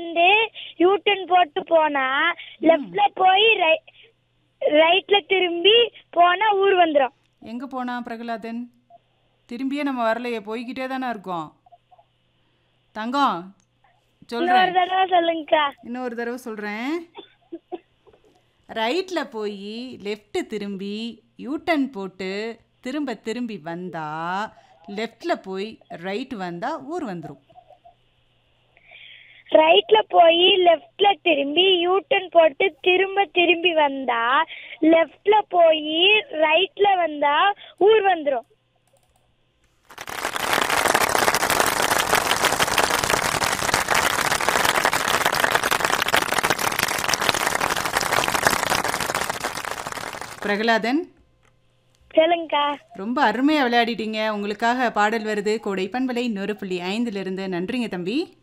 வந்து யூட்டன் போட்டு போனா லெஃப்ட்ல போய் ரைட்ல திரும்பி போனா ஊர் வந்துரும் எங்கே போனா பிரகலாதன் திரும்பியே நம்ம வரலையே போய்கிட்டே தானே இருக்கோம் தங்கம் இன்னொரு சொல்கிறேன் தடவை சொல்லுங்கக்கா இன்னொரு தடவை சொல்கிறேன் ரைட்டில் போய் லெஃப்ட்டு திரும்பி யூட்டன் போட்டு திரும்ப திரும்பி வந்தா லெஃப்டில் போய் ரைட் வந்தால் ஊர் வந்துடும் ரைட்ல போய் லெஃப்ட்ல திரும்பி யூட்டன் போட்டு திரும்ப திரும்பி வந்தா லெஃப்ட்ல போய் ரைட்ல வந்தா ஊர் வந்துரும் பிரகலாதன் சொல்லுங்கக்கா ரொம்ப அருமையாக விளையாடிட்டீங்க உங்களுக்காக பாடல் வருது கோடை பண்பலை இன்னொரு புள்ளி ஐந்துலேருந்து நன்றிங்க தம்பி